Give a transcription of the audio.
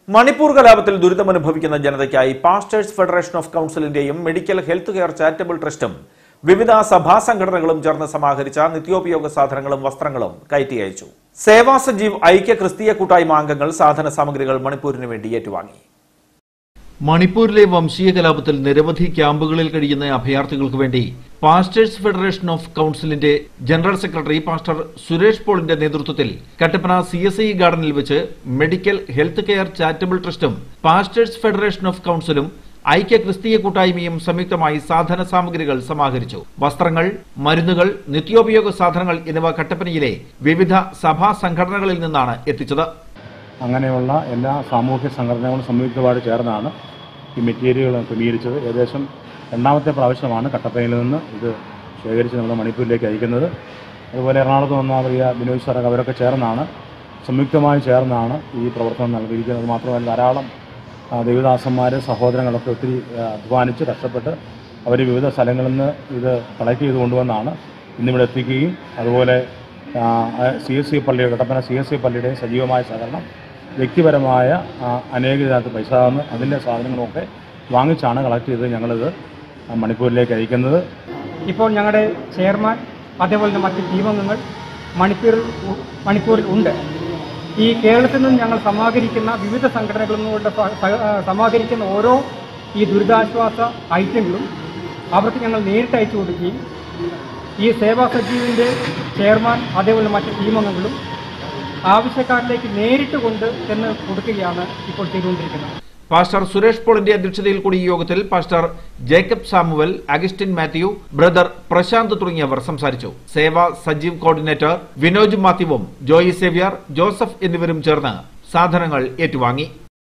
മണിപ്പൂർ കലാപത്തിൽ ദുരിതമനുഭവിക്കുന്ന ജനതയ്ക്കായി പാസ്റ്റേഴ്സ് ഫെഡറേഷൻ ഓഫ് കൌൺസിലിന്റെയും മെഡിക്കൽ ഹെൽത്ത് കെയർ ചാരിറ്റബിൾ ട്രസ്റ്റും വിവിധ സഭാ സംഘടനകളും ചേർന്ന് സമാഹരിച്ച നിത്യോപയോഗ സാധനങ്ങളും വസ്ത്രങ്ങളും കയറ്റി അയച്ചു സേവാ സജീവ് ഐക്യ ക്രിസ്തീയ കൂട്ടായ്മ അംഗങ്ങൾ സാധന സാമഗ്രികൾ മണിപ്പൂരിന് വേണ്ടി ഏറ്റുവാങ്ങി മണിപ്പൂരിലെ വംശീയ കലാപത്തിൽ നിരവധി ക്യാമ്പുകളിൽ കഴിയുന്ന അഭയാർത്ഥികൾക്ക് വേണ്ടി പാസ്റ്റേഴ്സ് ഫെഡറേഷൻ ഓഫ് കൌൺസിലിന്റെ ജനറൽ സെക്രട്ടറി പാസ്റ്റർ സുരേഷ് പോളിന്റെ നേതൃത്വത്തിൽ കട്ടപ്പന സി എസ് ഐ ഗാർഡനിൽ വെച്ച് മെഡിക്കൽ ഹെൽത്ത് കെയർ ചാരിറ്റബിൾ ട്രസ്റ്റും പാസ്റ്റേഴ്സ് ഫെഡറേഷൻ ഓഫ് കൌൺസിലും ഐക്യ ക്രിസ്തീയ കൂട്ടായ്മയും സംയുക്തമായി സാധന സാമഗ്രികൾ സമാഹരിച്ചു വസ്ത്രങ്ങൾ മരുന്നുകൾ നിത്യോപയോഗ സാധനങ്ങൾ എന്നിവ കട്ടപ്പനയിലെ വിവിധ സഭാ സംഘടനകളിൽ നിന്നാണ് എത്തിച്ചത് അങ്ങനെയുള്ള എല്ലാ സാമൂഹ്യ സംഘടനകളും സംയുക്തമായിട്ട് ചേർന്നാണ് ഈ മെറ്റീരിയലുകൾ ക്രമീകരിച്ചത് ഏകദേശം രണ്ടാമത്തെ പ്രാവശ്യമാണ് കട്ടപ്പനയിൽ നിന്ന് ഇത് ശേഖരിച്ച് നമ്മൾ മണിപ്പൂരിലേക്ക് അയക്കുന്നത് അതുപോലെ എറണാകുളത്ത് വന്ന പ്രിയ ബിനോയ് സാറൊക്കെ അവരൊക്കെ ചേർന്നാണ് സംയുക്തമായി ചേർന്നാണ് ഈ പ്രവർത്തനം നൽകിയിരിക്കുന്നത് മാത്രമല്ല ധാരാളം ആ, ദേവദാസന്മാർ സഹോദരങ്ങളൊക്കെ ഒത്തിരി ആ, അധ്വാനിച്ച് കഷ്ടപ്പെട്ട് അവർ വിവിധ സ്ഥലങ്ങളിൽ നിന്ന് ഇത് കളക്ട് ചെയ്ത് കൊണ്ടുവന്നാണ് ഇന്നിവിടെ എത്തിക്കുകയും അതുപോലെ സി എസ് സി പള്ളിയുടെ കട്ടപ്പന സി എസ് സി പള്ളിയുടെ സജീവമായ സഹകരണം വ്യക്തിപരമായ ആ, അനേക ഇതിനകത്ത് പൈസ തന്ന് അതിൻ്റെ സാധനങ്ങളൊക്കെ വാങ്ങിച്ചാണ് കളക്ട് ചെയ്ത് ഞങ്ങളിത് മണിപ്പൂരിലേക്ക് അയക്കുന്നത് ഇപ്പോൾ ഞങ്ങളുടെ ചെയർമാൻ അതേപോലെ തന്നെ മറ്റ് ടീമംഗങ്ങൾ മണിപ്പൂരിൽ ഉ- മണിപ്പൂരിൽ ഉണ്ട് ഈ കേരളത്തിൽ നിന്ന് ഞങ്ങൾ സമാഹരിക്കുന്ന വിവിധ സംഘടനകളിൽ നിന്നുള്ള സ- സ- ആ, സമാഹരിക്കുന്ന ഓരോ ഈ ദുരിതാശ്വാസ ഐറ്റങ്ങളും അവർക്ക് ഞങ്ങൾ നേരിട്ട് അയച്ചു കൊടുക്കുകയും ഈ സേവാ സജീവിൻ്റെ ചെയർമാൻ അതേപോലെ മറ്റ് ടീമംഗങ്ങളും ആവശ്യക്കാരിലേക്ക് നേരിട്ട് കൊണ്ട് ചെന്ന് കൊടുക്കുകയാണ് ഇപ്പോൾ ചെയ്തുകൊണ്ടിരിക്കുന്നത് പാസ്റ്റർ സുരേഷ് പോളിന്റെ അധ്യക്ഷതയിൽ കൂടി ഈ യോഗത്തിൽ pastor Jacob Samuel Augustine Mathew brother Prashanth തുടങ്ങിയവർ സംസാരിച്ചു സേവ സജീവ് കോർഡിനേറ്റർ വിനോജ് മാത്യുവും ജോയി സേവ്യർ ജോസഫ് എന്നിവരും ചേർന്ന് സാധനങ്ങൾ ഏറ്റുവാങ്ങി